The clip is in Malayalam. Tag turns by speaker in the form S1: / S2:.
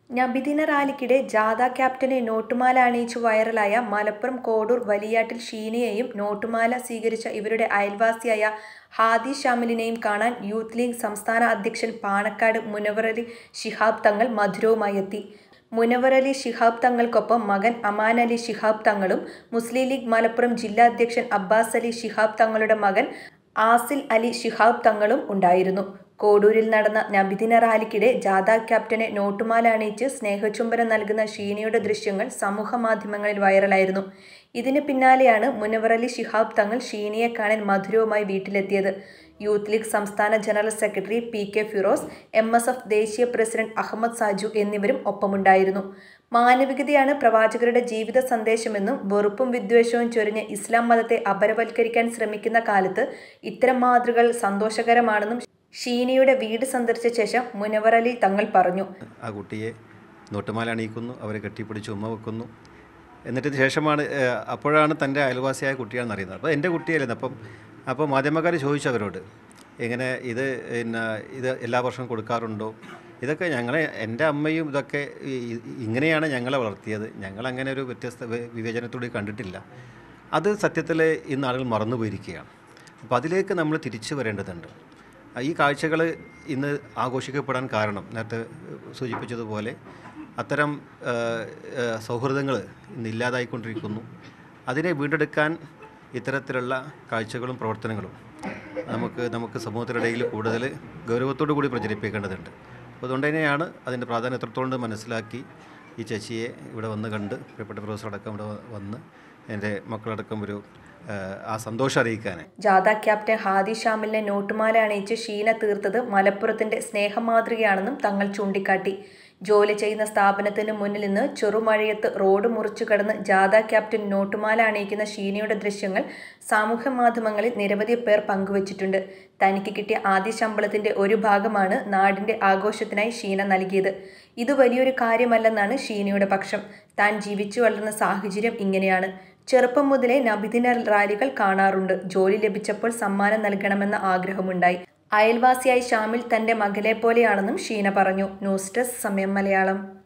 S1: നബിദിന റാലിക്കിടെ ജാഥ ക്യാപ്റ്റനെ നോട്ടുമാല അണിയിച്ചു വൈറലായ മലപ്പുറം കോഡൂർ വലിയാട്ടിൽ ഷീനയെയും നോട്ടുമാല സ്വീകരിച്ച ഇവരുടെ അയൽവാസിയായ ഹാദി ഷാമിലിനെയും കാണാൻ യൂത്ത് ലീഗ് സംസ്ഥാന അധ്യക്ഷൻ പാണക്കാട് മുനവറലി ശിഹാബ് തങ്ങൾ മധുരവുമായി എത്തി മുനവറലി ശിഹാബ് തങ്ങൾക്കൊപ്പം മകൻ അമാൻ അലി ശിഹാബ് തങ്ങളും മുസ്ലിം ലീഗ് മലപ്പുറം ജില്ലാ അധ്യക്ഷൻ അബ്ബാസ് അലി ശിഹാബ് തങ്ങളുടെ മകൻ ആസിൽ അലി ശിഹാബ് തങ്ങളും ഉണ്ടായിരുന്നു കോഡൂരിൽ നടന്ന നബിദിന റാലിക്കിടെ ജാഥ ക്യാപ്റ്റനെ നോട്ടുമാല അണിയിച്ച് സ്നേഹചുംബനം നൽകുന്ന ഷീനയുടെ ദൃശ്യങ്ങൾ സമൂഹ മാധ്യമങ്ങളിൽ വൈറലായിരുന്നു ഇതിന് പിന്നാലെയാണ് മുനവറലി ശിഹാബ് തങ്ങൾ ഷീനയെ കാണാൻ മധുരവുമായി വീട്ടിലെത്തിയത് യൂത്ത് ലീഗ് സംസ്ഥാന general secretary P K Firoz M S F ദേശീയ പ്രസിഡന്റ് അഹമ്മദ് സാജു എന്നിവരും ഒപ്പമുണ്ടായിരുന്നു മാനവികതയാണ് പ്രവാചകരുടെ ജീവിത സന്ദേശമെന്നും വെറുപ്പും വിദ്വേഷവും ചൊരിഞ്ഞ് ഇസ്ലാം മതത്തെ അപരവൽക്കരിക്കാൻ ശ്രമിക്കുന്ന കാലത്ത് ഇത്തരം മാതൃകൾ സന്തോഷകരമാണെന്നും ഷീനയുടെ വീട് സന്ദർശിച്ച ശേഷം മുനവർ അലി തങ്ങൾ പറഞ്ഞു
S2: ആ കുട്ടിയെ നോട്ടുമാല അണിയിക്കുന്നു അവരെ കെട്ടിപ്പിടിച്ച് ഉമ്മ വെക്കുന്നു എന്നിട്ട് ശേഷമാണ് ഏഹ്, അപ്പോഴാണ് തൻ്റെ അയൽവാസിയായ കുട്ടിയാണെന്ന് അറിയുന്നത് അപ്പോൾ എൻ്റെ കുട്ടിയല്ലെന്ന് അപ്പം അപ്പോൾ മാധ്യമക്കാർ ചോദിച്ചു അവരോട് ഇങ്ങനെ ഇത് പിന്നെ ഇത് എല്ലാ വർഷവും കൊടുക്കാറുണ്ടോ ഇതൊക്കെ ഞങ്ങളെ എൻ്റെ അമ്മയും ഇതൊക്കെ ഈ- ഈ- ഇങ്ങനെയാണ് ഞങ്ങളെ വളർത്തിയത് ഞങ്ങൾ അങ്ങനെ ഒരു വ്യത്യസ്ത വി- വിവേചനത്തോടെ കണ്ടിട്ടില്ല അത് സത്യത്തിൽ ഇന്ന് ആളുകൾ മറന്നു പോയിരിക്കുകയാണ് അപ്പോൾ അതിലേക്ക് നമ്മൾ തിരിച്ചു വരേണ്ടതുണ്ട് ഈ കാഴ്ചകൾ ഇന്ന് ആഘോഷിക്കപ്പെടാൻ കാരണം നേരത്തെ സൂചിപ്പിച്ചതുപോലെ അത്തരം സൗഹൃദങ്ങൾ ഇന്ന് ഇല്ലാതായിക്കൊണ്ടിരിക്കുന്നു അതിനെ വീണ്ടെടുക്കാൻ ഇത്തരത്തിലുള്ള കാഴ്ചകളും പ്രവർത്തനങ്ങളും നമുക്ക് നമുക്ക് സമൂഹത്തിനിടയിൽ കൂടുതൽ ഗൗരവത്തോടു കൂടി പ്രചരിപ്പിക്കേണ്ടതുണ്ട് അപ്പോൾ അതുകൊണ്ട് തന്നെയാണ് അതിൻ്റെ പ്രാധാന്യം എത്രത്തോളം ഉണ്ടെന്ന് മനസ്സിലാക്കി ഈ ചേച്ചിയെ ഇവിടെ വന്ന് കണ്ട് പ്രിയപ്പെട്ട പ്രൊഫസർ അടക്കം ഇവിടെ വന്ന് എൻ്റെ മക്കളടക്കം ഒരു ആ, ആ സന്തോഷം അറിയിക്കാൻ
S1: ജാഥ ക്യാപ്റ്റൻ ഹാദി ഷാമിലിനെ നോട്ടുമാല അണിയിച്ച് ഷീന തീർത്തത് മലപ്പുറത്തിന്റെ സ്നേഹമാതൃകയാണെന്നും തങ്ങൾ ചൂണ്ടിക്കാട്ടി ജോലി ചെയ്യുന്ന സ്ഥാപനത്തിന് മുന്നിൽ നിന്ന് ചെറുമഴയത്ത് റോഡ് മുറിച്ചു കടന്ന് ജാഥ ക്യാപ്റ്റൻ നോട്ടുമാല അണിയിക്കുന്ന ഷീനയുടെ ദൃശ്യങ്ങൾ സാമൂഹ്യ മാധ്യമങ്ങളിൽ നിരവധി പേർ പങ്കുവച്ചിട്ടുണ്ട് തനിക്ക് കിട്ടിയ ആദ്യ ശമ്പളത്തിന്റെ ഒരു ഭാഗമാണ് നാടിന്റെ ആഘോഷത്തിനായി ഷീന നൽകിയത് ഇത് വലിയൊരു കാര്യമല്ലെന്നാണ് ഷീനയുടെ പക്ഷം താൻ ജീവിച്ചു വളർന്ന സാഹചര്യം ഇങ്ങനെയാണ് ചെറുപ്പം മുതലേ നബിദിന റാലികൾ കാണാറുണ്ട് ജോലി ലഭിച്ചപ്പോൾ സമ്മാനം നൽകണമെന്ന ആഗ്രഹമുണ്ടായി അയൽവാസിയായി ഷാമിൽ തന്റെ മകളെ പോലെയാണെന്നും ഷീന പറഞ്ഞു ന്യൂസ് ഡെസ്ക് സമയം മലയാളം